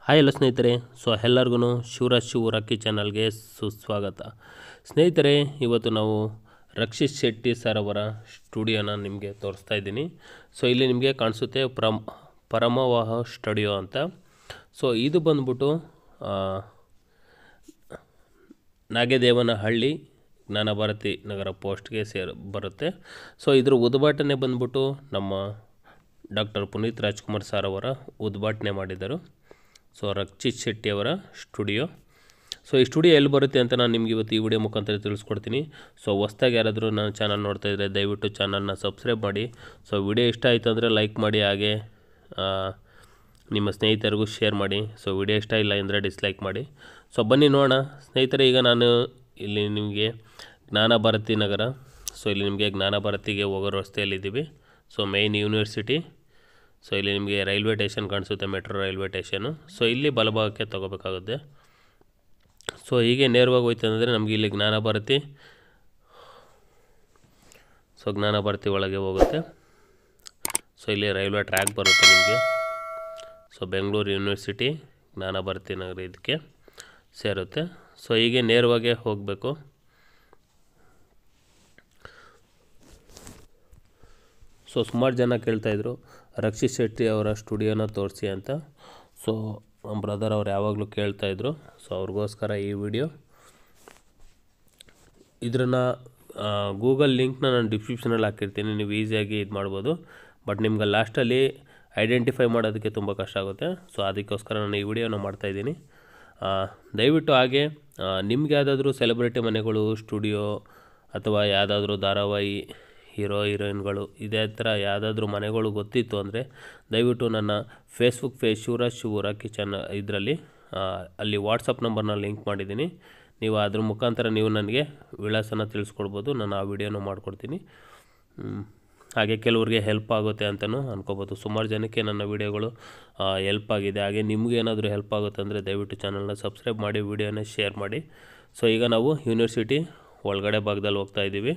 Hi ಎಲ್ಲ ಸ್ನೇಹಿತರೆ so ಎಲ್ಲರಿಗೂ ಶಿವರಾಜ್ ಶಿವ ರಾಕಿ ಚಾನಲ್ಗೆ ಸುಸ್ವಾಗತ ಸ್ನೇಹಿತರೆ ಇವತ್ತು ನಾವು ರಕ್ಷಿತ್ ಶೆಟ್ಟಿ ಸರ್ ಅವರ ಸ್ಟುಡಿಯೋನ ನಿಮಗೆ ತೋರಿಸ್ತಾ ಇದ್ದೀನಿ ಸೊ ಇಲ್ಲಿ ನಿಮಗೆ ಕಾಣಿಸುತ್ತೆ ಪ್ರಮ್ ಪರಮವಾಹ ಸ್ಟುಡಿಯೋ ಅಂತ ಸೊ ಇದು ಬಂದ್ಬಿಟ್ಟು ಆ, ನಾಗದೇವನಹಳ್ಳಿ ಜ್ಞಾನಭಾರತಿ ನಗರ ಪೋಸ್ಟ್ಗೆ ಸೇರ್ ಬರುತ್ತೆ ಸೊ ಇದ್ರ ಉದ್ಘಾಟನೆ ಬಂದ್ಬಿಟ್ಟು ನಮ್ಮ ಡಾಕ್ಟರ್ ಪುನೀತ್ ರಾಜ್ಕುಮಾರ್ ಸರ್ ಅವರ ಉದ್ಘಾಟನೆ ಮಾಡಿದರು ಸೊ ರಕ್ಷಿತ್ ಶೆಟ್ಟಿ ಅವರ ಸ್ಟುಡಿಯೋ ಸೊ ಈ ಸ್ಟುಡಿಯೋ ಎಲ್ಲಿ ಬರುತ್ತೆ ಅಂತ ನಾನು ನಿಮ್ಗೆ ಇವತ್ತು ಈ ವಿಡಿಯೋ ಮುಖಾಂತರ ತಿಳಿಸ್ಕೊಡ್ತೀನಿ ಸೊ ಹೊಸ್ದಾಗಿ ಯಾರಾದರೂ ನನ್ನ ಚಾನಲ್ ನೋಡ್ತಾ ಇದ್ದರೆ ದಯವಿಟ್ಟು ಚಾನಲ್ನ ಸಬ್ಸ್ಕ್ರೈಬ್ ಮಾಡಿ ಸೊ ವಿಡಿಯೋ ಇಷ್ಟ ಆಯಿತು ಅಂದರೆ ಲೈಕ್ ಮಾಡಿ ಹಾಗೆ ಆ, ನಿಮ್ಮ ಸ್ನೇಹಿತರಿಗೂ ಶೇರ್ ಮಾಡಿ ಸೊ ವಿಡಿಯೋ ಇಷ್ಟ ಇಲ್ಲ ಅಂದರೆ ಡಿಸ್ಲೈಕ್ ಮಾಡಿ ಸೊ ಬನ್ನಿ ನೋಡೋಣ ಸ್ನೇಹಿತರೆ ಈಗ ನಾನು ಇಲ್ಲಿ ನಿಮಗೆ ಜ್ಞಾನ ಭಾರತಿ ನಗರ ಸೊ ಇಲ್ಲಿ ನಿಮಗೆ ಜ್ಞಾನ ಭಾರತಿಗೆ ಹೋಗೋ ರಸ್ತೆಯಲ್ಲಿದ್ದೀವಿ ಸೊ ಮೇಯ್ನ್ ಯೂನಿವರ್ಸಿಟಿ ಸೊ ಇಲ್ಲಿ ನಿಮಗೆ ರೈಲ್ವೆ ಸ್ಟೇಷನ್ ಕಾಣಿಸುತ್ತೆ ಮೆಟ್ರೋ ರೈಲ್ವೆ ಸ್ಟೇಷನು ಸೊ ಇಲ್ಲಿ ಬಲಭಾಗಕ್ಕೆ ತೊಗೋಬೇಕಾಗುತ್ತೆ ಸೊ ಹೀಗೆ ನೇರವಾಗಿ ಹೋಯ್ತು ಅಂದರೆ ನಮಗೆ ಇಲ್ಲಿ ಜ್ಞಾನ ಭಾರತಿ ಸೊ ಜ್ಞಾನ ಭಾರತಿ ಒಳಗೆ ಹೋಗುತ್ತೆ ಸೊ ಇಲ್ಲಿ ರೈಲ್ವೆ ಟ್ರ್ಯಾಕ್ ಬರುತ್ತೆ ನಿಮಗೆ ಸೊ ಬೆಂಗಳೂರು ಯೂನಿವರ್ಸಿಟಿ ಜ್ಞಾನ ಭಾರತಿ ನಗರ ಇದಕ್ಕೆ ಸೇರುತ್ತೆ ಸೊ ಹೀಗೆ ನೇರವಾಗಿ ಹೋಗಬೇಕು ಸೊ ಸುಮಾರು ಜನ ಕೇಳ್ತಾಯಿದ್ರು ರಕ್ಷಿತ್ ಶೆಟ್ಟಿ ಅವರ ಸ್ಟುಡಿಯೋನ ತೋರಿಸಿ ಅಂತ ಸೊ ನಮ್ಮ ಬ್ರದರ್ ಅವ್ರು ಯಾವಾಗಲೂ ಕೇಳ್ತಾಯಿದ್ರು ಸೊ ಅವ್ರಿಗೋಸ್ಕರ ಈ ವಿಡಿಯೋ ಇದನ್ನು ಗೂಗಲ್ ಲಿಂಕ್ನ ನಾನು ಡಿಸ್ಕ್ರಿಪ್ಷನಲ್ಲಿ ಹಾಕಿರ್ತೀನಿ ನೀವು ಈಸಿಯಾಗಿ ಇದು ಮಾಡ್ಬೋದು ಬಟ್ ನಿಮ್ಗೆ ಲಾಸ್ಟಲ್ಲಿ ಐಡೆಂಟಿಫೈ ಮಾಡೋದಕ್ಕೆ ತುಂಬ ಕಷ್ಟ ಆಗುತ್ತೆ ಸೊ ಅದಕ್ಕೋಸ್ಕರ ನಾನು ಈ ವಿಡಿಯೋನ ಮಾಡ್ತಾಯಿದ್ದೀನಿ ದಯವಿಟ್ಟು ಹಾಗೆ ನಿಮ್ಗೆ ಯಾವುದಾದ್ರೂ ಸೆಲೆಬ್ರಿಟಿ ಮನೆಗಳು ಸ್ಟುಡಿಯೋ ಅಥವಾ ಯಾವುದಾದ್ರೂ ಧಾರಾವಾಹಿ ಹೀರೋ ಹೀರೋಯಿನ್ಗಳು ಇದೇ ಥರ ಯಾವುದಾದ್ರೂ ಮನೆಗಳು ಗೊತ್ತಿತ್ತು ಅಂದರೆ ದಯವಿಟ್ಟು ನನ್ನ ಫೇಸ್ಬುಕ್ ಫೇಸ್ ಶಿವರಾಜ್ ಶಿವರಾಕಿ ಚಾನ ಇದರಲ್ಲಿ ಅಲ್ಲಿ ವಾಟ್ಸಪ್ ನಂಬರ್ನ ಲಿಂಕ್ ಮಾಡಿದ್ದೀನಿ ನೀವು ಅದ್ರ ಮುಖಾಂತರ ನೀವು ನನಗೆ ವಿಳಾಸನ ತಿಳಿಸ್ಕೊಡ್ಬೋದು ನಾನು ಆ ವಿಡಿಯೋನ ಮಾಡಿಕೊಡ್ತೀನಿ ಹ್ಮ್. ಹಾಗೆ ಕೆಲವ್ರಿಗೆ ಹೆಲ್ಪ್ ಆಗುತ್ತೆ ಅಂತಲೂ ಅನ್ಕೋಬೋದು ಸುಮಾರು ಜನಕ್ಕೆ ನನ್ನ ವಿಡಿಯೋಗಳು ಹೆಲ್ಪ್ ಆಗಿದೆ ಹಾಗೆ ನಿಮ್ಗೆ ಏನಾದರೂ ಹೆಲ್ಪ್ ಆಗುತ್ತೆ ಅಂದರೆ ದಯವಿಟ್ಟು ಚಾನಲ್ನ ಸಬ್ಸ್ಕ್ರೈಬ್ ಮಾಡಿ ವಿಡಿಯೋನ ಶೇರ್ ಮಾಡಿ ಸೊ ಈಗ ನಾವು ಯೂನಿವರ್ಸಿಟಿ ಒಳಗಡೆ ಭಾಗದಲ್ಲಿ ಹೋಗ್ತಾ ಇದ್ದೀವಿ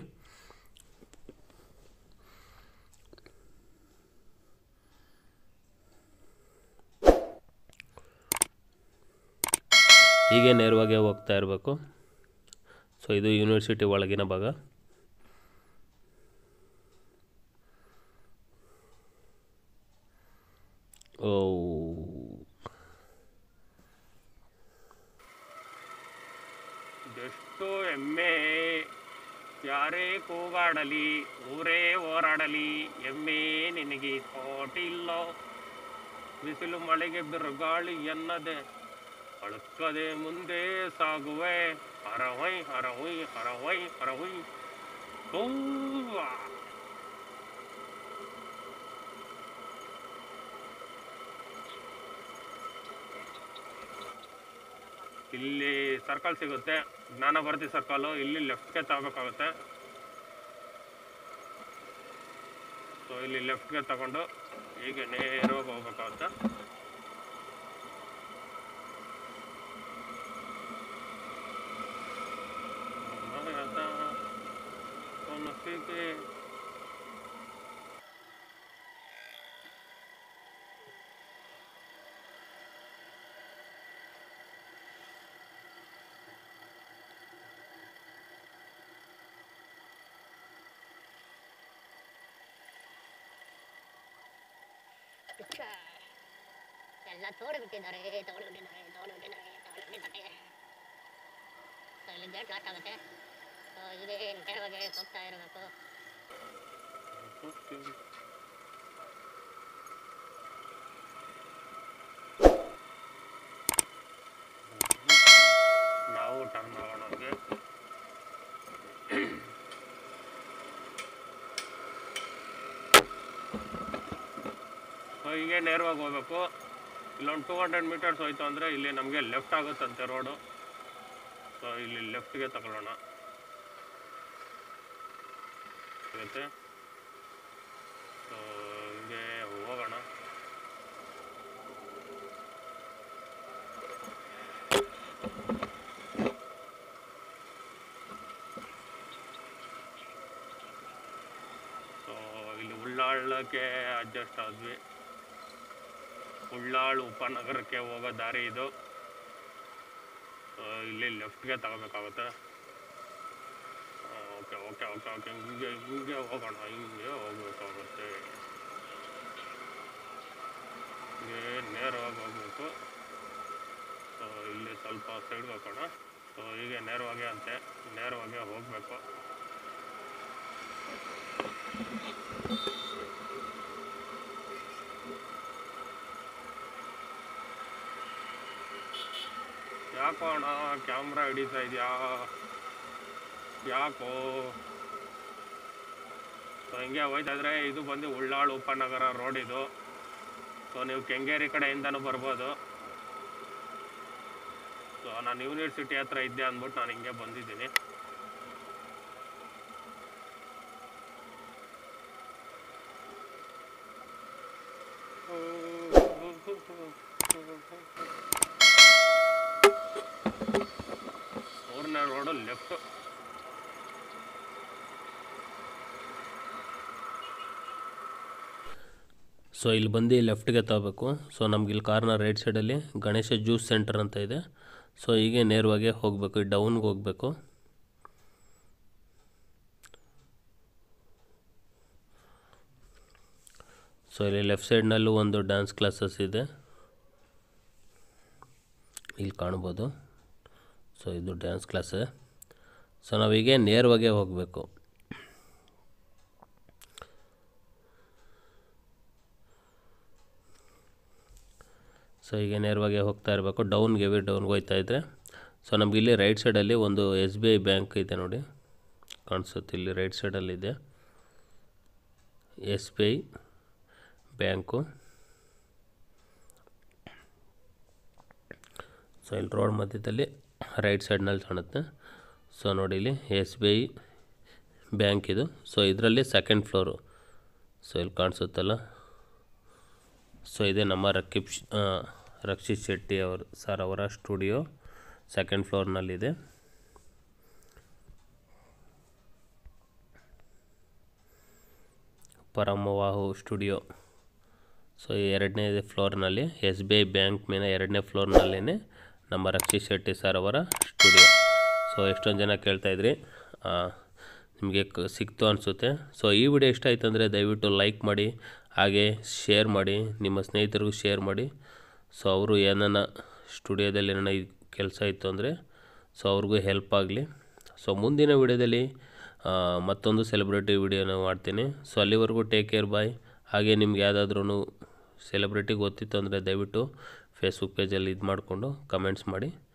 ಹೀಗೆ ನೇರವಾಗಿ ಹೋಗ್ತಾ ಇರಬೇಕು ಸೊ ಇದು ಯೂನಿವರ್ಸಿಟಿ ಒಳಗಿನ ಭಾಗ ಓ ಇದೆಷ್ಟು ಎಮ್ಮೆ ಯಾರೇ ಕೂಗಾಡಲಿ ಊರೇ ಹೋರಾಡಲಿ ಎಮ್ಮೆ ನಿನಗೆ ತೋಟಿಲ್ಲ ಬಿಸಿಲು ಮಳೆಗೆ ಬಿರುಗಾಳಿ ಎನ್ನದೆ ಅಳುಕದೆ ಮುಂದೆ ಸಾಗುವೆ ಹರವೈ ಹರವೈ ಹರವೈ ಹರವೈ ಹೂವ ಇಲ್ಲಿ ಸರ್ಕಲ್ ಸಿಗುತ್ತೆ ಜ್ಞಾನ ಭಾರತಿ ಸರ್ಕಲ್ ಇಲ್ಲಿ ಲೆಫ್ಟ್ಗೆ ತಗೋಬೇಕಾಗುತ್ತೆ ಸೊ ಇಲ್ಲಿ ಲೆಫ್ಟ್ಗೆ ತಗೊಂಡು ಹೀಗೆ ನೇರವಾಗಿ ಹೋಗ್ಬೇಕಾಗುತ್ತೆ ಮಗದ ಕನಸಿಗೆ ಎಲ್ಲ ತೋಡಿ ಬಿಟ್ಟಿದ್ದಾರೆ ತಗೊಂಡು ಬಿಟ್ಟಿದ್ದಾರೆ ತಗೊಂಡು ಬಿಟ್ಟಿದ್ದಾರೆ ತಗೊಂಡು ಬಿಟ್ಟಿದ್ದಾರೆ ಸೊ ಇಲ್ಲಿ ಗೇಟ್ ಲಾಕ್ ಆಗುತ್ತೆ ಸೊ ಇದೇ ನೇರವಾಗಿ ಹೋಗ್ತಾ ಇರಬೇಕು ನಾವು ಟರ್ನ್ ಆಗೋಣಗೆ ಸೊ ಹೀಗೆ ನೇರವಾಗಿ ಹೋಗ್ಬೇಕು ಇಲ್ಲೊಂದು ಟೂ ಹಂಡ್ರೆಡ್ ಮೀಟರ್ಸ್ ಹೋಯ್ತು ಅಂದರೆ ಇಲ್ಲಿ ನಮಗೆ ಲೆಫ್ಟ್ ಆಗುತ್ತಂತೆ ರೋಡು ಸೊ ಇಲ್ಲಿ ಲೆಫ್ಟ್ಗೆ ತಗೊಳ್ಳೋಣ ಆಗುತ್ತೆ ಸೊ ಹಿಂಗೆ ಹೋಗೋಣ ಸೊ ಇಲ್ಲಿ ಉಳ್ಳಾಳಕ್ಕೆ ಅಡ್ಜಸ್ಟ್ ಆದ್ವಿ ಉಳ್ಳಾಳು ಉಪನಗರಕ್ಕೆ ಹೋಗೋ ದಾರಿ ಇದು ಆ, ಇಲ್ಲಿ ಲೆಫ್ಟ್ಗೆ ತಗೋಬೇಕಾಗುತ್ತೆ ಓಕೆ ಓಕೆ ಓಕೆ ಓಕೆ ಹಿಂಗೆ ಹಿಂಗೆ ಹೋಗೋಣ ಹಿಂಗೆ ಹೋಗ್ಬೇಕಾಗುತ್ತೆ ಹಿಂಗೆ ನೇರವಾಗಿ ಹೋಗ್ಬೇಕು ಸೊ ಇಲ್ಲಿ ಸ್ವಲ್ಪ ಸೈಡ್ಗೆ ಹೋಗೋಣ ಸೊ ಹೀಗೆ ನೇರವಾಗಿ ಅಂತೆ ನೇರವಾಗಿ ಹೋಗಬೇಕು ಯಾಕೋ ಅಣ್ಣ ಕ್ಯಾಮ್ರಾ ಹಿಡಿತಾ ಇದೆಯಾ ಯಾಕೋ ಸೊ ಹಿಂಗೆ ಹೋಯ್ತಾ ಇದ್ರೆ ಇದು ಬಂದು ಉಳ್ಳಾಳು ಉಪನಗರ ರೋಡ್ ಇದು ಸೊ ನೀವು ಕೆಂಗೇರಿ ಕಡೆಯಿಂದನೂ ಬರ್ಬೋದು ಸೊ ನಾನು ಯೂನಿವರ್ಸಿಟಿ ಹತ್ರ ಇದ್ದೆ ಅಂದ್ಬಿಟ್ಟು ನಾನು ಹಿಂಗೆ ಬಂದಿದ್ದೀನಿ ಮೂರನೇ ರೋಡು ಲೆಫ್ಟ್ ಸೊ ಇಲ್ಲಿ ಬಂದು ಲೆಫ್ಟ್ಗೆ ತಗೋಬೇಕು ಸೊ ನಮ್ಗೆ ಇಲ್ಲಿ ಕಾರ್ನ ರೈಟ್ ಸೈಡಲ್ಲಿ ಗಣೇಶ ಜ್ಯೂಸ್ ಸೆಂಟರ್ ಅಂತ ಇದೆ ಸೊ ಹೀಗೆ ನೇರವಾಗಿ ಹೋಗಬೇಕು ಡೌನ್ಗೆ ಹೋಗಬೇಕು ಸೊ ಇಲ್ಲಿ ಲೆಫ್ಟ್ ಸೈಡ್ನಲ್ಲೂ ಒಂದು ಡ್ಯಾನ್ಸ್ ಕ್ಲಾಸಸ್ ಇದೆ ಇಲ್ಲಿ ಕಾಣ್ಬೋದು ಸೊ ಇದು ಡ್ಯಾನ್ಸ್ ಕ್ಲಾಸ್ ಸೊ ನಾವೀಗೆ ನೇರವಾಗಿ ಹೋಗಬೇಕು ಸೊ ಹೀಗೆ ನೇರವಾಗಿ ಹೋಗ್ತಾ ಇರಬೇಕು ಡೌನ್ಗೆ ವಿ ಡೌನ್ಗೆ ಹೋಗ್ತಾ ಇದ್ದರೆ ಸೊ ನಮ್ಗೆ ಇಲ್ಲಿ ರೈಟ್ ಸೈಡಲ್ಲಿ ಒಂದು ಎಸ್ ಬಿ ಐ ಬ್ಯಾಂಕ್ ಇದೆ ನೋಡಿ ಕಾಣಿಸುತ್ತೆ ಇಲ್ಲಿ ರೈಟ್ ಸೈಡಲ್ಲಿದೆ S B I bank so ಇಲ್ಲಿ ರೋಡ್ ಮಧ್ಯದಲ್ಲಿ ರೈಟ್ ಸೈಡ್ನಲ್ಲಿ ಕಾಣುತ್ತೆ ಸೊ ನೋಡಿ ಇಲ್ಲಿ ಎಸ್ ಬಿ ಐ ಬ್ಯಾಂಕ್ ಇದು ಸೊ ಇದರಲ್ಲಿ ಸೆಕೆಂಡ್ ಫ್ಲೋರು ಸೊ ಇಲ್ಲಿ ಕಾಣಿಸುತ್ತಲ್ಲ ಸೊ ಇದೆ ನಮ್ಮ ರಕ್ಷಿಪ್ ರಕ್ಷಿತ್ ಶೆಟ್ಟಿ ಅವರು ಸರ್ ಅವರ ಸ್ಟುಡಿಯೋ ಸೆಕೆಂಡ್ ಫ್ಲೋರ್ನಲ್ಲಿದೆ ಪರಮವಾಹು ಸ್ಟುಡಿಯೋ ಸೊ ಎರಡನೇ ಫ್ಲೋರ್ನಲ್ಲಿ ಎಸ್ ಬಿ ಐ ಬ್ಯಾಂಕ್ ಮೇಲೆ ಎರಡನೇ ಫ್ಲೋರ್ನಲ್ಲೇ ನಮ್ಮ ರಕ್ಷಿತ್ ಶೆಟ್ಟಿ ಸರ್ ಅವರ ಸ್ಟುಡಿಯೋ ಸೊ ಎಷ್ಟೊಂದು ಜನ ಕೇಳ್ತಾಯಿದ್ರಿ ನಿಮಗೆ ಕ ಸಿಕ್ತು ಅನಿಸುತ್ತೆ ಸೊ ಈ ವಿಡಿಯೋ ಇಷ್ಟ ಆಯ್ತು ಅಂದರೆ ದಯವಿಟ್ಟು ಲೈಕ್ ಮಾಡಿ ಹಾಗೆ ಶೇರ್ ಮಾಡಿ ನಿಮ್ಮ ಸ್ನೇಹಿತರಿಗೂ ಶೇರ್ ಮಾಡಿ ಸೊ ಅವರು ಏನನ್ನ ಸ್ಟುಡಿಯೋದಲ್ಲಿ ಏನನ್ನ ಕೆಲಸ ಇತ್ತು ಅಂದರೆ ಸೊ ಅವ್ರಿಗೂ ಹೆಲ್ಪ್ ಆಗಲಿ ಸೊ ಮುಂದಿನ ವಿಡಿಯೋದಲ್ಲಿ ಆ, ಮತ್ತೊಂದು ಸೆಲೆಬ್ರಿಟಿ ವಿಡಿಯೋನ ಮಾಡ್ತೀನಿ ಸೊ ಅಲ್ಲಿವರೆಗೂ ಟೇಕ್ ಕೇರ್ ಬಾಯ್ ಹಾಗೆ ನಿಮ್ಗೆ ಯಾವುದಾದ್ರೂ ಸೆಲೆಬ್ರಿಟಿ ಗೊತ್ತಿತ್ತು ಅಂದರೆ ದಯವಿಟ್ಟು ಫೇಸ್ಬುಕ್ ಪೇಜಲ್ಲಿ ಇದು ಮಾಡಿಕೊಂಡು ಕಮೆಂಟ್ಸ್ ಮಾಡಿ